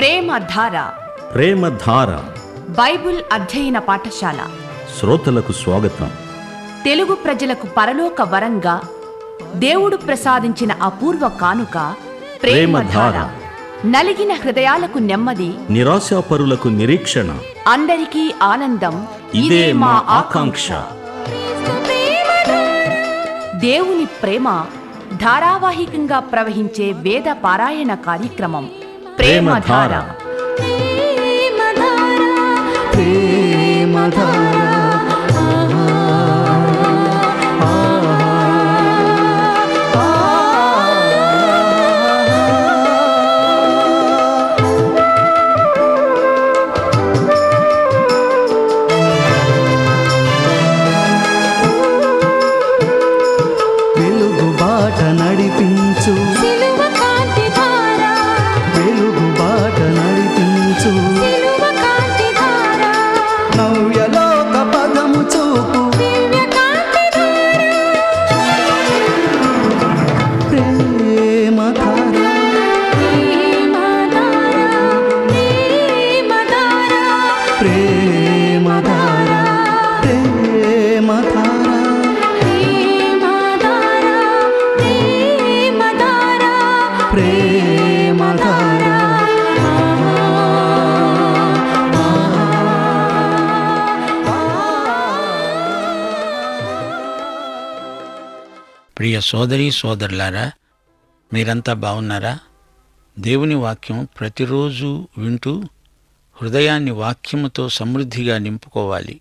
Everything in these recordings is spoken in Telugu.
ప్రేమధార ప్రేమధార బైబిల్ అధ్యయన పాఠశాల శ్రోతలకు స్వాగతం తెలుగు ప్రజలకు పరలోక వరంగా దేవుడు ప్రసాదించిన అపూర్వ కానుక ప్రేమధార ప్రేమధార. నలిగిన హృదయాలకు నెమ్మది నిరాశాపరులకు నిరీక్షణ అందరికీ ఆనందం ఇదే మా ఆకాంక్ష దేవుని ప్రేమ ధారావాహికంగా ప్రవహించే వేద పారాయణ కార్యక్రమం ప్రేమధార వెలుగు బాట నడిపించు సిలువ కాంతి ధార వెలుగు బాట నడిపించు సిలువ కాంతి ధార నవ్యలోక పదము చూపు దివ్య కాంతి ధార ప్రేమ ధార ప్రేమ ధార ప్రేమ ధార ప్రేమ ధార ప్రేమ ధార ప్రేమ ధార ప్రేమ ధార ప్రేమ ధార ప్రియ సోదరి సోదరులారా మీరంతా బాగున్నారా దేవుని వాక్యం ప్రతిరోజు వింటూ హృదయాన్ని వాక్యముతో సమృద్ధిగా నింపుకోవాలి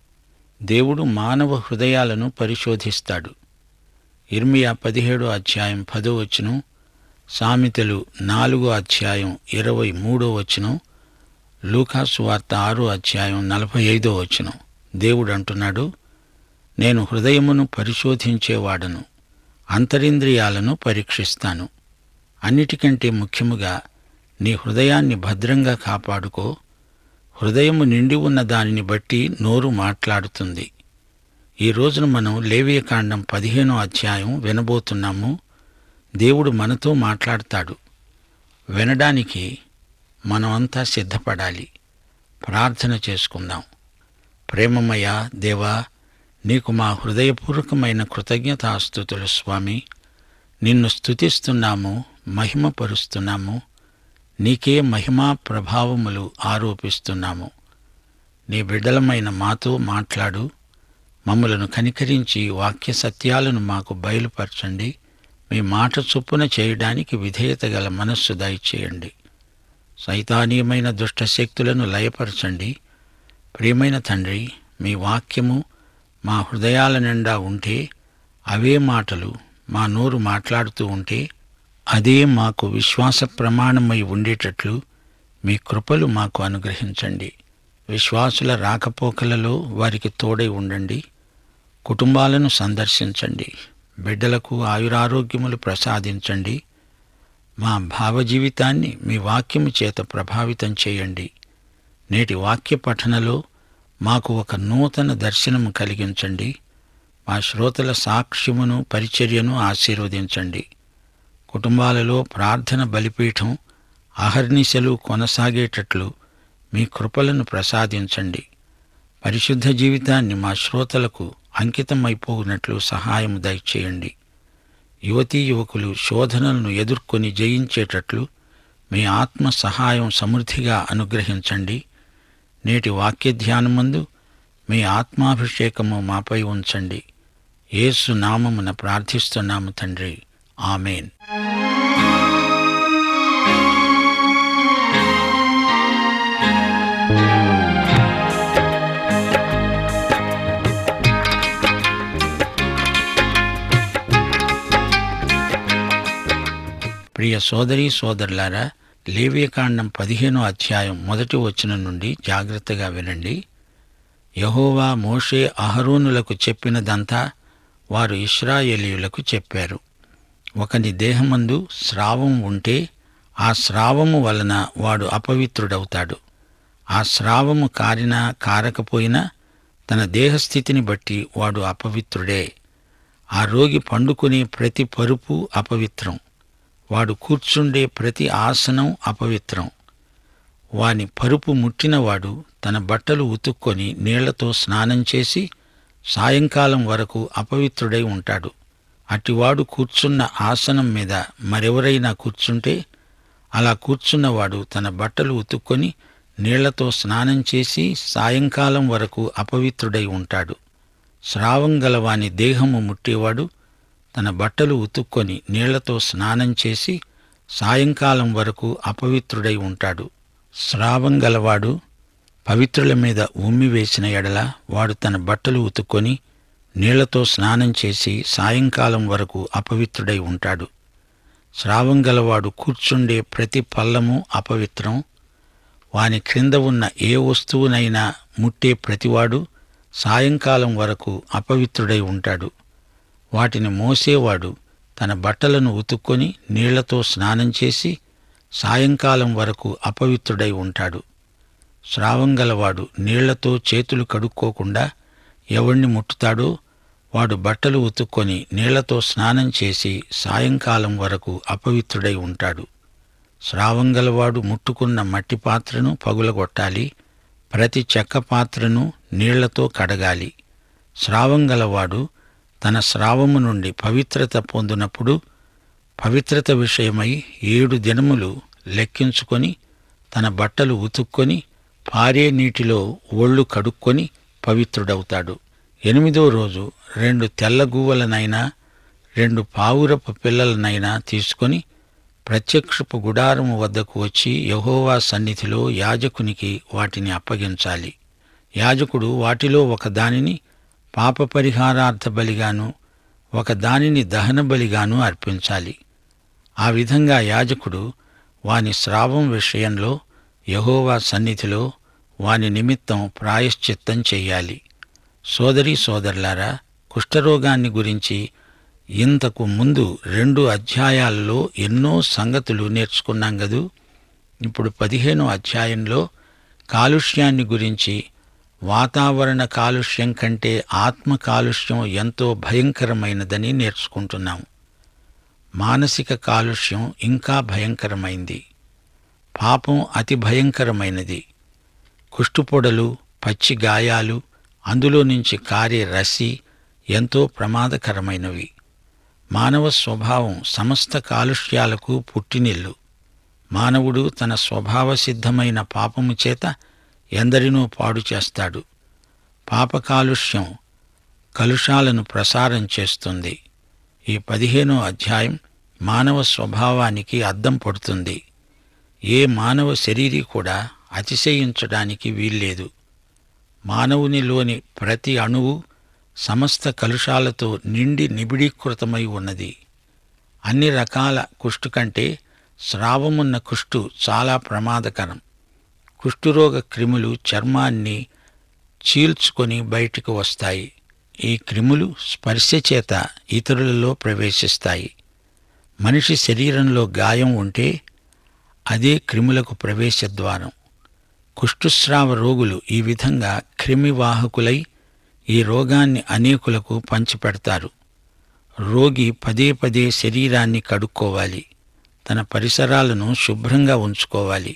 దేవుడు మానవ హృదయాలను పరిశోధిస్తాడు ఇర్మియా పదిహేడో అధ్యాయం పదో వచనం సామెతలు నాలుగో అధ్యాయం ఇరవై మూడో వచనం లూకాసు వార్త ఆరో అధ్యాయం నలభై ఐదో వచనం దేవుడు అంటున్నాడు నేను హృదయమును పరిశోధించేవాడను అంతరింద్రియాలను పరీక్షిస్తాను అన్నిటికంటే ముఖ్యముగా నీ హృదయాన్ని భద్రంగా కాపాడుకో హృదయము నిండి ఉన్న దానిని బట్టి నోరు మాట్లాడుతుంది ఈ రోజున మనం లేవియకాండం పదిహేనో అధ్యాయం వినబోతున్నాము దేవుడు మనతో మాట్లాడతాడు వినడానికి మనమంతా సిద్ధపడాలి ప్రార్థన చేసుకుందాం ప్రేమమయ దేవా నీకు మా హృదయపూర్వకమైన కృతజ్ఞతాస్థుతులు స్వామి నిన్ను స్తుతిస్తున్నాము మహిమపరుస్తున్నాము నీకే మహిమా ప్రభావములు ఆరోపిస్తున్నాము నీ బిడ్డలమైన మాతో మాట్లాడు మమ్మలను కనికరించి వాక్య సత్యాలను మాకు బయలుపరచండి మీ మాట చొప్పున చేయడానికి విధేయత గల మనస్సు దయచేయండి సైతానీయమైన దుష్ట శక్తులను లయపరచండి ప్రియమైన తండ్రి మీ వాక్యము మా హృదయాల నిండా ఉంటే అవే మాటలు మా నోరు మాట్లాడుతూ ఉంటే అదే మాకు విశ్వాస ప్రమాణమై ఉండేటట్లు మీ కృపలు మాకు అనుగ్రహించండి విశ్వాసుల రాకపోకలలో వారికి తోడై ఉండండి కుటుంబాలను సందర్శించండి బిడ్డలకు ఆయురారోగ్యములు ప్రసాదించండి మా భావజీవితాన్ని మీ వాక్యము చేత ప్రభావితం చేయండి నేటి వాక్య పఠనలో మాకు ఒక నూతన దర్శనము కలిగించండి మా శ్రోతల సాక్ష్యమును పరిచర్యను ఆశీర్వదించండి కుటుంబాలలో ప్రార్థన బలిపీఠం అహర్నిశలు కొనసాగేటట్లు మీ కృపలను ప్రసాదించండి పరిశుద్ధ జీవితాన్ని మా శ్రోతలకు అంకితమైపోయినట్లు సహాయం దయచేయండి యువతీ యువకులు శోధనలను ఎదుర్కొని జయించేటట్లు మీ ఆత్మ సహాయం సమృద్ధిగా అనుగ్రహించండి నేటి వాక్య ధ్యానమందు మీ ఆత్మాభిషేకము మాపై ఉంచండి యేసు నామమున ప్రార్థిస్తున్నాము తండ్రి ఆమెన్ ప్రియ సోదరి సోదరులారా లేవియకాండం పదిహేనో అధ్యాయం మొదటి వచనం నుండి జాగ్రత్తగా వినండి యహోవా మోషే అహరోనులకు చెప్పినదంతా వారు ఇస్రాయేలీయులకు చెప్పారు ఒకని దేహమందు స్రావం ఉంటే ఆ స్రావము వలన వాడు అపవిత్రుడవుతాడు ఆ స్రావము కారినా కారకపోయినా తన దేహస్థితిని బట్టి వాడు అపవిత్రుడే ఆ రోగి పండుకునే ప్రతి పరుపు అపవిత్రం వాడు కూర్చుండే ప్రతి ఆసనం అపవిత్రం వాని పరుపు ముట్టినవాడు తన బట్టలు ఉతుక్కొని నీళ్లతో స్నానం చేసి సాయంకాలం వరకు అపవిత్రుడై ఉంటాడు అటివాడు కూర్చున్న ఆసనం మీద మరెవరైనా కూర్చుంటే అలా కూర్చున్నవాడు తన బట్టలు ఉతుక్కొని నీళ్లతో స్నానం చేసి సాయంకాలం వరకు అపవిత్రుడై ఉంటాడు స్రావం గలవాని దేహము ముట్టేవాడు తన బట్టలు ఉతుక్కొని నీళ్లతో స్నానం చేసి సాయంకాలం వరకు అపవిత్రుడై ఉంటాడు స్రావం గలవాడు పవిత్రుల మీద ఉమ్మి వేసిన ఎడల వాడు తన బట్టలు ఉతుక్కొని నీళ్లతో స్నానం చేసి సాయంకాలం వరకు అపవిత్రుడై ఉంటాడు స్రావం గలవాడు కూర్చుండే ప్రతి పల్లము అపవిత్రం వాని క్రింద ఉన్న ఏ వస్తువునైనా ముట్టే ప్రతివాడు సాయంకాలం వరకు అపవిత్రుడై ఉంటాడు వాటిని మోసేవాడు తన బట్టలను ఉతుక్కొని నీళ్లతో స్నానం చేసి సాయంకాలం వరకు అపవిత్రుడై ఉంటాడు స్రావం గలవాడు నీళ్లతో చేతులు కడుక్కోకుండా ఎవణ్ణి ముట్టుతాడో వాడు బట్టలు ఉతుక్కొని నీళ్లతో స్నానం చేసి సాయంకాలం వరకు అపవిత్రుడై ఉంటాడు స్రావం గలవాడు ముట్టుకున్న మట్టి పాత్రను పగులగొట్టాలి ప్రతి చెక్క పాత్రను నీళ్లతో కడగాలి స్రావం గలవాడు తన స్రావము నుండి పవిత్రత పొందినప్పుడు పవిత్రత విషయమై ఏడు దినములు లెక్కించుకొని తన బట్టలు ఉతుక్కొని పారే నీటిలో ఒళ్ళు కడుక్కొని పవిత్రుడవుతాడు ఎనిమిదో రోజు రెండు తెల్ల గువ్వలనైనా రెండు పావురపు పిల్లలనైనా తీసుకొని ప్రత్యక్షపు గుడారము వద్దకు వచ్చి యహోవా సన్నిధిలో యాజకునికి వాటిని అప్పగించాలి యాజకుడు వాటిలో ఒక దానిని పాప పరిహారార్థ బలిగాను ఒక దానిని దహన బలిగాను అర్పించాలి ఆ విధంగా యాజకుడు వాని స్రావం విషయంలో యహోవా సన్నిధిలో వాని నిమిత్తం ప్రాయశ్చిత్తం చెయ్యాలి సోదరీ సోదరులారా కుష్ఠరోగాన్ని గురించి ఇంతకు ముందు రెండు అధ్యాయాలలో ఎన్నో సంగతులు నేర్చుకున్నాం గదు ఇప్పుడు పదిహేనో అధ్యాయంలో కాలుష్యాన్ని గురించి వాతావరణ కాలుష్యం కంటే ఆత్మ కాలుష్యం ఎంతో భయంకరమైనదని నేర్చుకుంటున్నాం మానసిక కాలుష్యం ఇంకా భయంకరమైంది పాపం అతి భయంకరమైనది కుష్టుపొడలు పచ్చి గాయాలు అందులో నుంచి కారే రసి ఎంతో ప్రమాదకరమైనవి మానవ స్వభావం సమస్త కాలుష్యాలకు పుట్టినిల్లు మానవుడు తన స్వభావ సిద్ధమైన పాపము చేత ఎందరినో పాడు చేస్తాడు పాప కాలుష్యం కలుషాలను ప్రసారం చేస్తుంది ఈ పదిహేనో అధ్యాయం మానవ స్వభావానికి అద్దం పడుతుంది ఏ మానవ శరీరీ కూడా అతిశయించడానికి వీల్లేదు మానవునిలోని ప్రతి అణువు సమస్త కలుషాలతో నిండి నిబిడీకృతమై ఉన్నది అన్ని రకాల కుష్టు కంటే స్రావమున్న కుష్టు చాలా ప్రమాదకరం కుష్ఠురోగ క్రిములు చర్మాన్ని చీల్చుకొని బయటకు వస్తాయి ఈ క్రిములు స్పర్శ చేత ఇతరులలో ప్రవేశిస్తాయి మనిషి శరీరంలో గాయం ఉంటే అదే క్రిములకు ప్రవేశద్వారం కుష్ఠుస్రావ రోగులు ఈ విధంగా క్రిమివాహకులై ఈ రోగాన్ని అనేకులకు పంచిపెడతారు రోగి పదే పదే శరీరాన్ని కడుక్కోవాలి తన పరిసరాలను శుభ్రంగా ఉంచుకోవాలి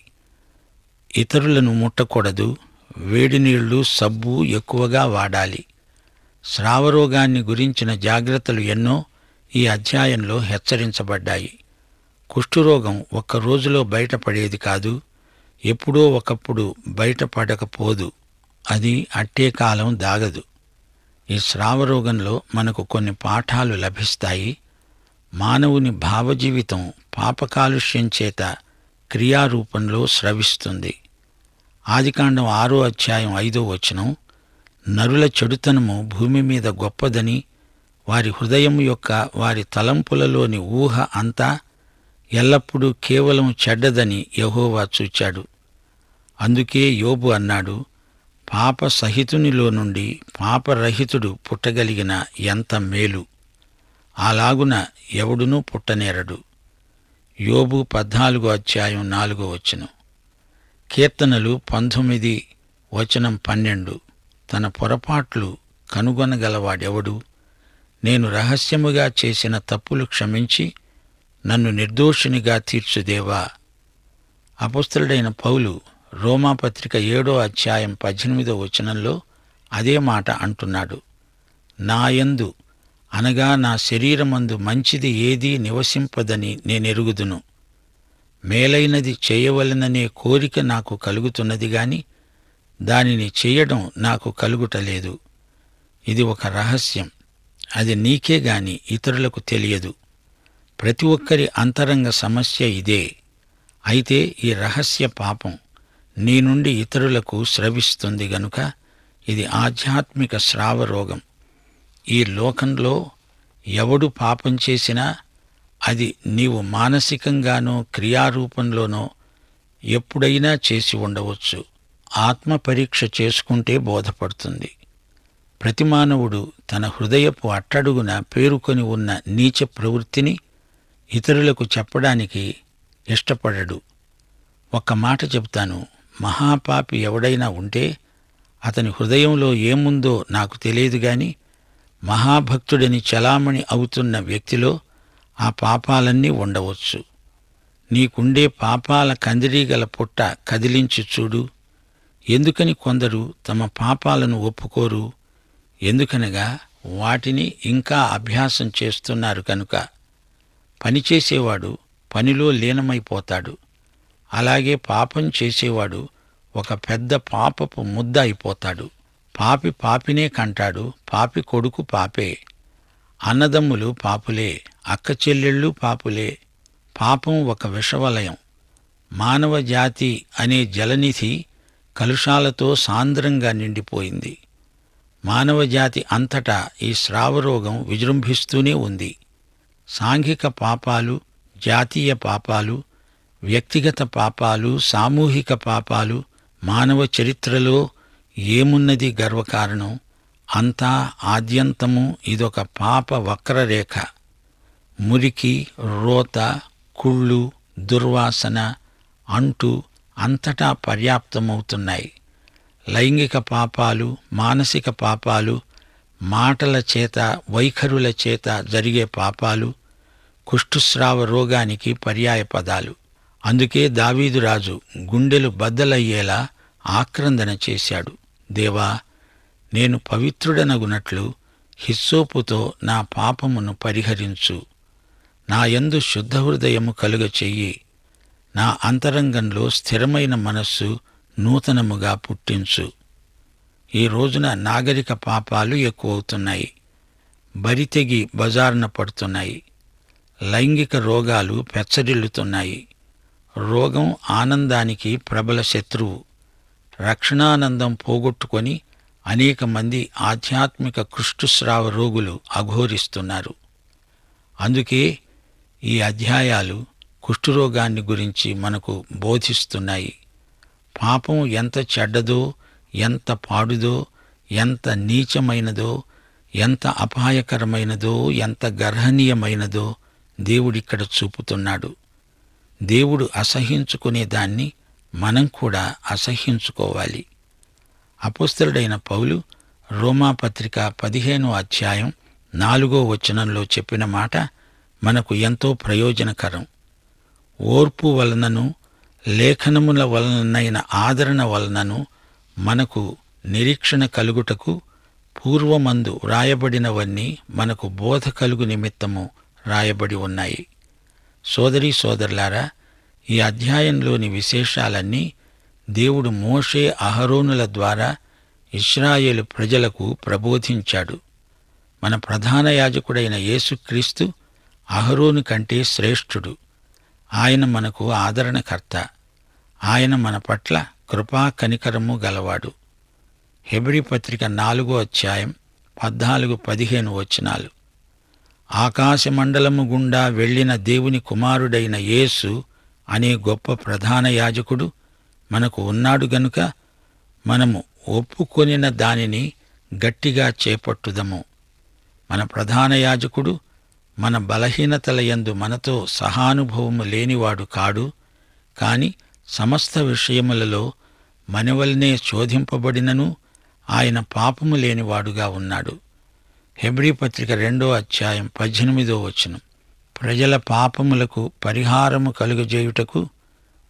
ఇతరులను ముట్టకూడదు వేడి నీళ్లు సబ్బు ఎక్కువగా వాడాలి స్రావరోగాన్ని గురించిన జాగ్రత్తలు ఎన్నో ఈ అధ్యాయంలో హెచ్చరించబడ్డాయి కుష్ఠురోగం ఒక్క రోజులో బయటపడేది కాదు ఎప్పుడో ఒకప్పుడు బయటపడకపోదు అది అట్టే కాలం దాగదు ఈ స్రావరోగంలో మనకు కొన్ని పాఠాలు లభిస్తాయి మానవుని భావజీవితం పాపకాలుష్యం చేత క్రియారూపంలో స్రవిస్తుంది ఆదికాండం ఆరో అధ్యాయం ఐదో వచనం నరుల చెడుతనము భూమి మీద గొప్పదని వారి హృదయం యొక్క వారి తలంపులలోని ఊహ అంతా ఎల్లప్పుడూ కేవలం చెడ్డదని యహోవా చూచాడు అందుకే యోబు అన్నాడు పాప సహితునిలో నుండి పాపరహితుడు పుట్టగలిగిన ఎంత మేలు అలాగున ఎవడునూ పుట్టనేరడు యోబు పద్నాలుగో అధ్యాయం నాలుగో వచనం కీర్తనలు పంతొమ్మిది వచనం పన్నెండు తన పొరపాట్లు కనుగొనగలవాడెవడు నేను రహస్యముగా చేసిన తప్పులు క్షమించి నన్ను నిర్దోషినిగా తీర్చుదేవా అపస్తుడైన పౌలు రోమాపత్రిక ఏడో అధ్యాయం పద్దెనిమిదో వచనంలో అదే మాట అంటున్నాడు నాయందు అనగా నా శరీరమందు మంచిది ఏదీ నివసింపదని నేనెరుగుదును మేలైనది చేయవలననే కోరిక నాకు కలుగుతున్నది గాని దానిని చేయడం నాకు కలుగుటలేదు ఇది ఒక రహస్యం అది నీకే గాని ఇతరులకు తెలియదు ప్రతి ఒక్కరి అంతరంగ సమస్య ఇదే అయితే ఈ రహస్య పాపం నీ నుండి ఇతరులకు స్రవిస్తుంది గనుక ఇది ఆధ్యాత్మిక స్రావ రోగం ఈ లోకంలో ఎవడు పాపం చేసినా అది నీవు మానసికంగానో క్రియారూపంలోనో ఎప్పుడైనా చేసి ఉండవచ్చు ఆత్మ పరీక్ష చేసుకుంటే బోధపడుతుంది ప్రతి మానవుడు తన హృదయపు అట్టడుగున పేరుకొని ఉన్న నీచ ప్రవృత్తిని ఇతరులకు చెప్పడానికి ఇష్టపడడు ఒక్క మాట చెప్తాను మహాపాపి ఎవడైనా ఉంటే అతని హృదయంలో ఏముందో నాకు తెలియదు గాని మహాభక్తుడని చలామణి అవుతున్న వ్యక్తిలో ఆ పాపాలన్నీ ఉండవచ్చు నీకుండే పాపాల కందిరీగల పుట్ట కదిలించి చూడు ఎందుకని కొందరు తమ పాపాలను ఒప్పుకోరు ఎందుకనగా వాటిని ఇంకా అభ్యాసం చేస్తున్నారు కనుక పనిచేసేవాడు పనిలో లీనమైపోతాడు అలాగే పాపం చేసేవాడు ఒక పెద్ద పాపపు ముద్ద అయిపోతాడు పాపి పాపినే కంటాడు పాపి కొడుకు పాపే అన్నదమ్ములు పాపులే అక్క చెల్లెళ్ళు పాపులే పాపం ఒక విషవలయం మానవ జాతి అనే జలనిధి కలుషాలతో సాంద్రంగా నిండిపోయింది మానవ జాతి అంతటా ఈ స్రావరోగం విజృంభిస్తూనే ఉంది సాంఘిక పాపాలు జాతీయ పాపాలు వ్యక్తిగత పాపాలు సామూహిక పాపాలు మానవ చరిత్రలో ఏమున్నది గర్వకారణం అంతా ఆద్యంతము ఇదొక పాప వక్రరేఖ మురికి రోత కుళ్ళు దుర్వాసన అంటు అంతటా పర్యాప్తమవుతున్నాయి లైంగిక పాపాలు మానసిక పాపాలు మాటల చేత వైఖరుల చేత జరిగే పాపాలు కుష్ఠుస్రావ రోగానికి పర్యాయ పదాలు అందుకే దావీదు రాజు గుండెలు బద్దలయ్యేలా ఆక్రందన చేశాడు దేవా నేను పవిత్రుడనగునట్లు హిస్సోపుతో నా పాపమును పరిహరించు నా యందు శుద్ధ హృదయము కలుగ చెయ్యి నా అంతరంగంలో స్థిరమైన మనస్సు నూతనముగా పుట్టించు ఈ రోజున నాగరిక పాపాలు ఎక్కువవుతున్నాయి బరితెగి బజారున పడుతున్నాయి లైంగిక రోగాలు పెచ్చరిల్లుతున్నాయి రోగం ఆనందానికి ప్రబల శత్రువు రక్షణానందం పోగొట్టుకొని అనేక మంది ఆధ్యాత్మిక కృష్టుస్రావ రోగులు అఘోరిస్తున్నారు అందుకే ఈ అధ్యాయాలు కుష్ఠురోగాన్ని గురించి మనకు బోధిస్తున్నాయి పాపం ఎంత చెడ్డదో ఎంత పాడుదో ఎంత నీచమైనదో ఎంత అపాయకరమైనదో ఎంత గర్హనీయమైనదో దేవుడిక్కడ చూపుతున్నాడు దేవుడు అసహించుకునే దాన్ని మనం కూడా అసహ్యించుకోవాలి అపుస్తలుడైన పౌలు రోమాపత్రిక పదిహేనో అధ్యాయం నాలుగో వచనంలో చెప్పిన మాట మనకు ఎంతో ప్రయోజనకరం ఓర్పు వలనను లేఖనముల వలననైన ఆదరణ వలనను మనకు నిరీక్షణ కలుగుటకు పూర్వమందు వ్రాయబడినవన్నీ మనకు బోధ కలుగు నిమిత్తము రాయబడి ఉన్నాయి సోదరీ సోదరులారా ఈ అధ్యాయంలోని విశేషాలన్నీ దేవుడు మోషే అహరోనుల ద్వారా ఇస్రాయేలు ప్రజలకు ప్రబోధించాడు మన ప్రధాన యాజకుడైన యేసుక్రీస్తు అహరోను కంటే శ్రేష్ఠుడు ఆయన మనకు ఆదరణకర్త ఆయన మన పట్ల కృపా కనికరము గలవాడు హెబ్రి పత్రిక నాలుగో అధ్యాయం పద్నాలుగు పదిహేను వచనాలు ఆకాశమండలము గుండా వెళ్ళిన దేవుని కుమారుడైన యేసు అనే గొప్ప ప్రధాన యాజకుడు మనకు ఉన్నాడు గనుక మనము ఒప్పుకొనిన దానిని గట్టిగా చేపట్టుదము మన ప్రధాన యాజకుడు మన బలహీనతల యందు మనతో సహానుభవము లేనివాడు కాడు కాని సమస్త విషయములలో మనవలనే శోధింపబడినను ఆయన పాపము లేనివాడుగా ఉన్నాడు హెబ్రీ పత్రిక రెండో అధ్యాయం పద్దెనిమిదో వచనం ప్రజల పాపములకు పరిహారము కలుగజేయుటకు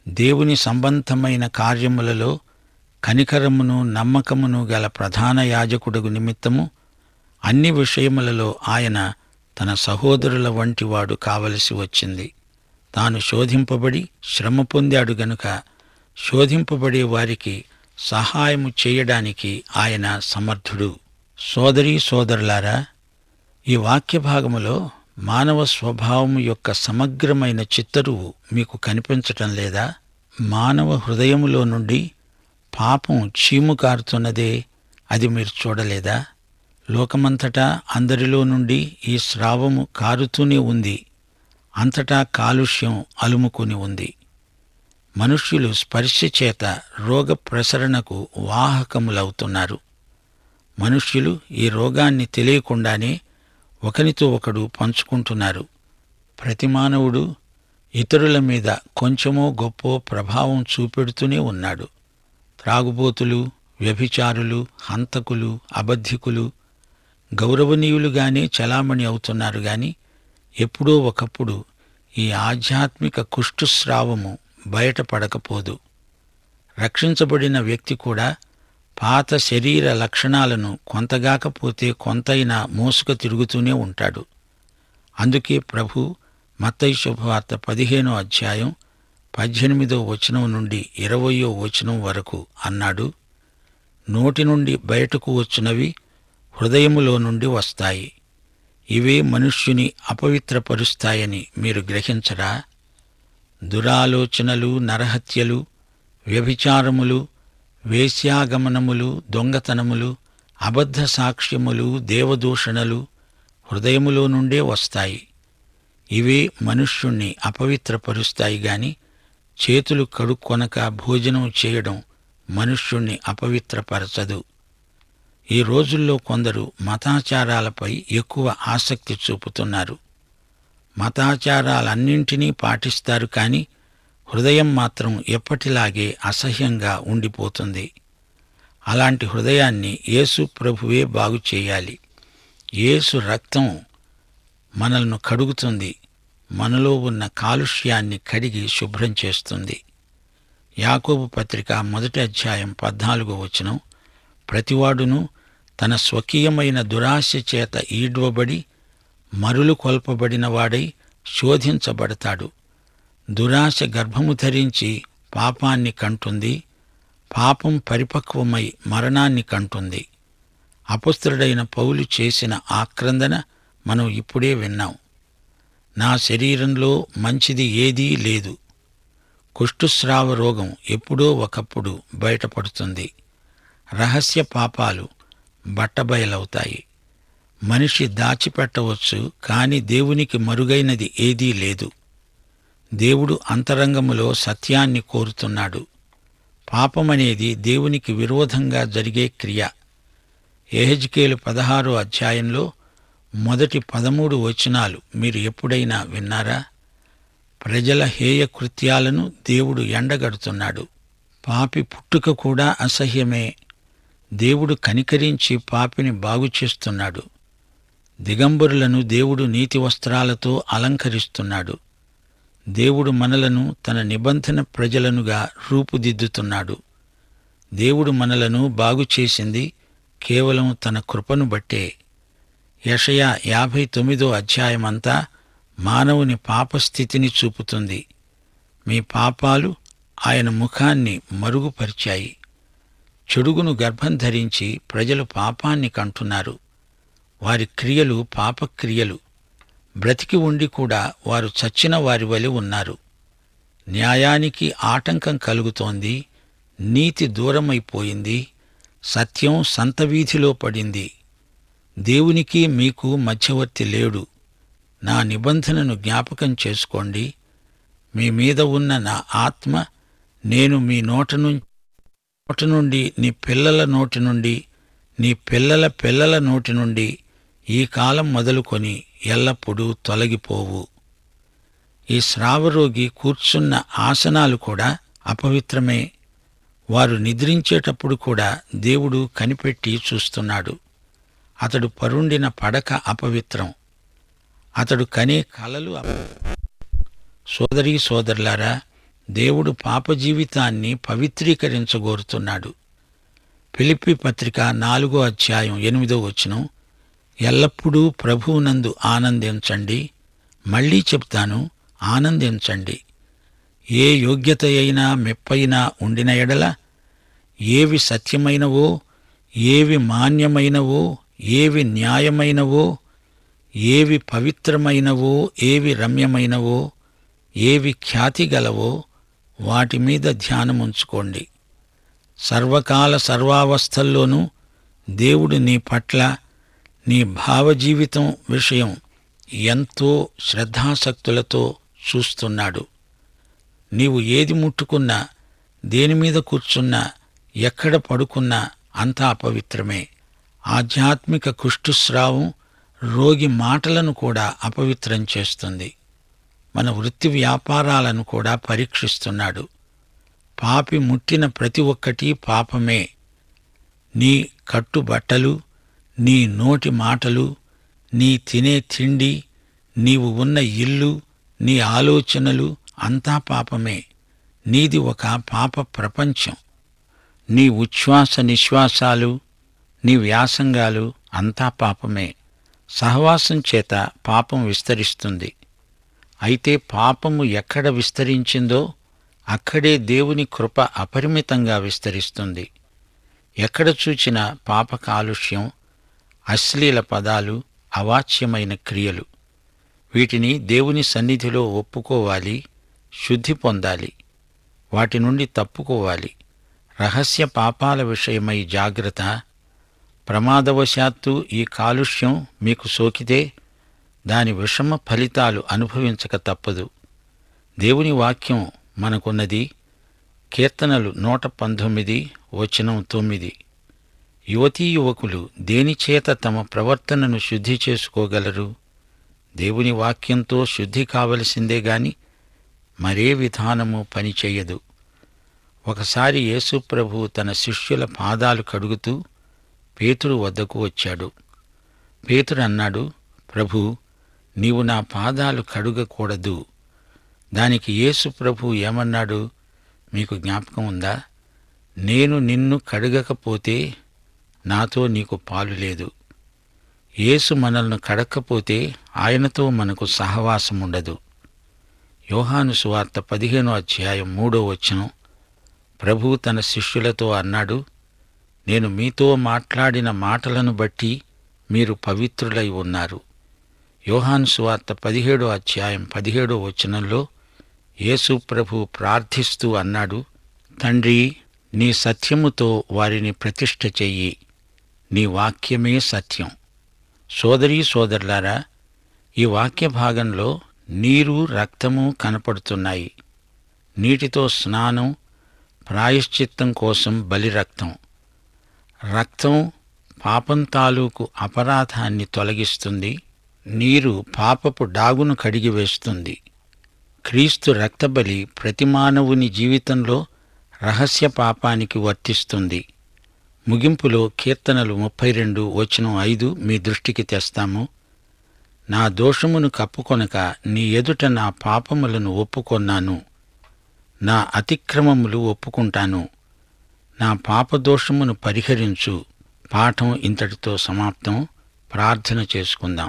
దేవుని సంబంధమైన కార్యములలో కనికరమును నమ్మకమును గల ప్రధాన యాజకుడుగు నిమిత్తము అన్ని విషయములలో ఆయన తన సహోదరుల వంటివాడు కావలసి వచ్చింది తాను శోధింపబడి శ్రమ పొందాడు గనుక శోధింపబడే వారికి సహాయము చేయడానికి ఆయన సమర్థుడు సోదరీ సోదరులారా ఈ వాక్య భాగములో మానవ స్వభావం యొక్క సమగ్రమైన చిత్తరువు మీకు కనిపించటం లేదా మానవ హృదయములో నుండి పాపం చీము కారుతున్నదే అది మీరు చూడలేదా లోకమంతటా అందరిలో నుండి ఈ స్రావము కారుతూనే ఉంది అంతటా కాలుష్యం అలుముకుని ఉంది మనుష్యులు స్పర్శ చేత రోగ ప్రసరణకు వాహకములవుతున్నారు మనుష్యులు ఈ రోగాన్ని తెలియకుండానే ఒకరితో ఒకడు పంచుకుంటున్నారు ప్రతి మానవుడు ఇతరుల మీద కొంచెమో గొప్పో ప్రభావం చూపెడుతూనే ఉన్నాడు త్రాగుబోతులు వ్యభిచారులు హంతకులు అబద్ధికులు గౌరవనీయులుగానే చలామణి అవుతున్నారు గాని ఎప్పుడో ఒకప్పుడు ఈ ఆధ్యాత్మిక కుష్ఠుస్రావము బయటపడకపోదు రక్షించబడిన వ్యక్తి కూడా పాత శరీర లక్షణాలను కొంతగాకపోతే కొంతైనా మోసుక తిరుగుతూనే ఉంటాడు అందుకే ప్రభు మత్తయి శుభవార్త పదిహేనో అధ్యాయం పద్దెనిమిదో వచనం నుండి ఇరవయో వచనం వరకు అన్నాడు నోటి నుండి బయటకు వచ్చినవి హృదయములో నుండి వస్తాయి ఇవే మనుష్యుని అపవిత్రపరుస్తాయని మీరు గ్రహించరా దురాలోచనలు నరహత్యలు వ్యభిచారములు వేశ్యాగమనములు దొంగతనములు అబద్ధ సాక్ష్యములు దేవదూషణలు హృదయములో నుండే వస్తాయి ఇవే మనుష్యుణ్ణి అపవిత్రపరుస్తాయి గాని చేతులు కడుక్కొనక భోజనం చేయడం మనుష్యుణ్ణి అపవిత్రపరచదు ఈ రోజుల్లో కొందరు మతాచారాలపై ఎక్కువ ఆసక్తి చూపుతున్నారు మతాచారాలన్నింటినీ పాటిస్తారు కాని హృదయం మాత్రం ఎప్పటిలాగే అసహ్యంగా ఉండిపోతుంది అలాంటి హృదయాన్ని యేసు ప్రభువే బాగు చేయాలి యేసు రక్తం మనల్ని కడుగుతుంది మనలో ఉన్న కాలుష్యాన్ని కడిగి శుభ్రం చేస్తుంది యాకోబు పత్రిక మొదటి అధ్యాయం పద్నాలుగో వచనం ప్రతివాడును తన స్వకీయమైన దురాశ చేత ఈడ్వబడి మరులు కొల్పబడిన వాడై శోధించబడతాడు దురాశ గర్భము ధరించి పాపాన్ని కంటుంది పాపం పరిపక్వమై మరణాన్ని కంటుంది అపుస్త్రుడైన పౌలు చేసిన ఆక్రందన మనం ఇప్పుడే విన్నాం నా శరీరంలో మంచిది ఏదీ లేదు కుష్ఠుస్రావ రోగం ఎప్పుడో ఒకప్పుడు బయటపడుతుంది రహస్య పాపాలు బట్టబయలవుతాయి మనిషి దాచిపెట్టవచ్చు కాని దేవునికి మరుగైనది ఏదీ లేదు దేవుడు అంతరంగములో సత్యాన్ని కోరుతున్నాడు పాపమనేది దేవునికి విరోధంగా జరిగే క్రియ ఎహెజ్కేలు పదహారో అధ్యాయంలో మొదటి పదమూడు వచనాలు మీరు ఎప్పుడైనా విన్నారా ప్రజల హేయ కృత్యాలను దేవుడు ఎండగడుతున్నాడు పాపి పుట్టుక కూడా అసహ్యమే దేవుడు కనికరించి పాపిని బాగు చేస్తున్నాడు దిగంబరులను దేవుడు నీతి వస్త్రాలతో అలంకరిస్తున్నాడు దేవుడు మనలను తన నిబంధన ప్రజలనుగా రూపుదిద్దుతున్నాడు దేవుడు మనలను బాగు చేసింది కేవలం తన కృపను బట్టే యషయా యాభై తొమ్మిదో అధ్యాయమంతా మానవుని పాపస్థితిని చూపుతుంది మీ పాపాలు ఆయన ముఖాన్ని మరుగుపరిచాయి చెడుగును గర్భం ధరించి ప్రజలు పాపాన్ని కంటున్నారు వారి క్రియలు పాపక్రియలు బ్రతికి ఉండి కూడా వారు చచ్చిన వారి వలె ఉన్నారు న్యాయానికి ఆటంకం కలుగుతోంది నీతి దూరమైపోయింది సత్యం సంతవీధిలో పడింది దేవునికి మీకు మధ్యవర్తి లేడు నా నిబంధనను జ్ఞాపకం చేసుకోండి మీ మీద ఉన్న నా ఆత్మ నేను మీ నోట నుం- నోట నుండి నీ పిల్లల నోటి నుండి నీ పిల్లల పిల్లల నోటి నుండి ఈ కాలం మొదలుకొని ఎల్లప్పుడూ తొలగిపోవు ఈ స్రావరోగి కూర్చున్న ఆసనాలు కూడా అపవిత్రమే వారు నిద్రించేటప్పుడు కూడా దేవుడు కనిపెట్టి చూస్తున్నాడు అతడు పరుండిన పడక అపవిత్రం అతడు కనే కలలు అప- సోదరీ సోదరులారా దేవుడు పాప జీవితాన్ని పవిత్రీకరించగోరుతున్నాడు ఫిలిప్పి పత్రిక నాలుగో అధ్యాయం ఎనిమిదో వచనం ఎల్లప్పుడూ ప్రభువునందు ఆనందించండి మళ్ళీ చెప్తాను ఆనందించండి ఏ యోగ్యత అయినా మెప్పైనా ఉండిన ఎడల ఏవి సత్యమైనవో ఏవి మాన్యమైనవో ఏవి న్యాయమైనవో ఏవి పవిత్రమైనవో ఏవి రమ్యమైనవో ఏవి ఖ్యాతి గలవో వాటి మీద ధ్యానముంచుకోండి సర్వకాల సర్వావస్థల్లోనూ దేవుడు నీ పట్ల నీ భావజీవితం విషయం ఎంతో శ్రద్ధాసక్తులతో చూస్తున్నాడు నీవు ఏది ముట్టుకున్నా దేని మీద కూర్చున్నా ఎక్కడ పడుకున్నా అంతా అపవిత్రమే ఆధ్యాత్మిక కుష్ఠుస్రావం రోగి మాటలను కూడా అపవిత్రం చేస్తుంది మన వృత్తి వ్యాపారాలను కూడా పరీక్షిస్తున్నాడు పాపి ముట్టిన ప్రతి ఒక్కటి పాపమే నీ కట్టుబట్టలు నీ నోటి మాటలు నీ తినే తిండి నీవు ఉన్న ఇల్లు నీ ఆలోచనలు అంతా పాపమే నీది ఒక పాప ప్రపంచం నీ ఉచ్ఛ్వాస నిశ్వాసాలు నీ వ్యాసంగాలు అంతా పాపమే సహవాసం చేత పాపం విస్తరిస్తుంది అయితే పాపము ఎక్కడ విస్తరించిందో అక్కడే దేవుని కృప అపరిమితంగా విస్తరిస్తుంది ఎక్కడ చూచినా పాప కాలుష్యం అశ్లీల పదాలు అవాచ్యమైన క్రియలు వీటిని దేవుని సన్నిధిలో ఒప్పుకోవాలి శుద్ధి పొందాలి వాటి నుండి తప్పుకోవాలి రహస్య పాపాల విషయమై జాగ్రత్త ప్రమాదవశాత్తు ఈ కాలుష్యం మీకు సోకితే దాని విషమ ఫలితాలు అనుభవించక తప్పదు దేవుని వాక్యం మనకున్నది కీర్తనలు నూట పంతొమ్మిది వచనం తొమ్మిది యువతీ యువకులు దేనిచేత తమ ప్రవర్తనను శుద్ధి చేసుకోగలరు దేవుని వాక్యంతో శుద్ధి కావలసిందే గాని మరే విధానము పనిచేయదు ఒకసారి యేసుప్రభు తన శిష్యుల పాదాలు కడుగుతూ పేతురు వద్దకు వచ్చాడు పేతురు అన్నాడు ప్రభు నీవు నా పాదాలు కడుగకూడదు దానికి యేసు ప్రభు ఏమన్నాడు మీకు జ్ఞాపకం ఉందా నేను నిన్ను కడగకపోతే నాతో నీకు పాలు లేదు యేసు మనల్ని కడక్కపోతే ఆయనతో మనకు సహవాసం ఉండదు యోహాను సువార్త పదిహేనో అధ్యాయం మూడో వచనం ప్రభు తన శిష్యులతో అన్నాడు నేను మీతో మాట్లాడిన మాటలను బట్టి మీరు పవిత్రులై ఉన్నారు యోహాను సువార్త పదిహేడో అధ్యాయం పదిహేడో వచనంలో యేసు ప్రభు ప్రార్థిస్తూ అన్నాడు తండ్రి నీ సత్యముతో వారిని ప్రతిష్ఠ చెయ్యి నీ వాక్యమే సత్యం సోదరీ సోదరులారా ఈ వాక్య భాగంలో నీరు రక్తము కనపడుతున్నాయి నీటితో స్నానం ప్రాయశ్చిత్తం కోసం బలి రక్తం రక్తం పాపం తాలూకు అపరాధాన్ని తొలగిస్తుంది నీరు పాపపు డాగును కడిగివేస్తుంది క్రీస్తు రక్తబలి ప్రతి మానవుని జీవితంలో రహస్య పాపానికి వర్తిస్తుంది ముగింపులో కీర్తనలు ముప్పై రెండు వచనం ఐదు మీ దృష్టికి తెస్తాము నా దోషమును కప్పుకొనక నీ ఎదుట నా పాపములను ఒప్పుకొన్నాను నా అతిక్రమములు ఒప్పుకుంటాను నా పాపదోషమును పరిహరించు పాఠం ఇంతటితో సమాప్తం ప్రార్థన చేసుకుందాం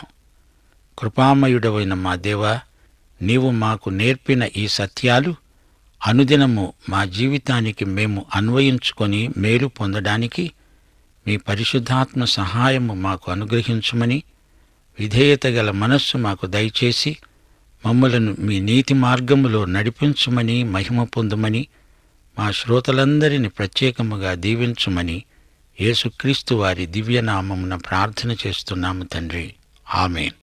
కృపామయుడవైన మా దేవా నీవు మాకు నేర్పిన ఈ సత్యాలు అనుదినము మా జీవితానికి మేము అన్వయించుకొని మేలు పొందడానికి మీ పరిశుద్ధాత్మ సహాయము మాకు అనుగ్రహించుమని విధేయత గల మనస్సు మాకు దయచేసి మమ్మలను మీ నీతి మార్గములో నడిపించుమని మహిమ పొందుమని మా శ్రోతలందరిని ప్రత్యేకముగా దీవించుమని యేసుక్రీస్తు వారి దివ్యనామమున ప్రార్థన చేస్తున్నాము తండ్రి ఆమెన్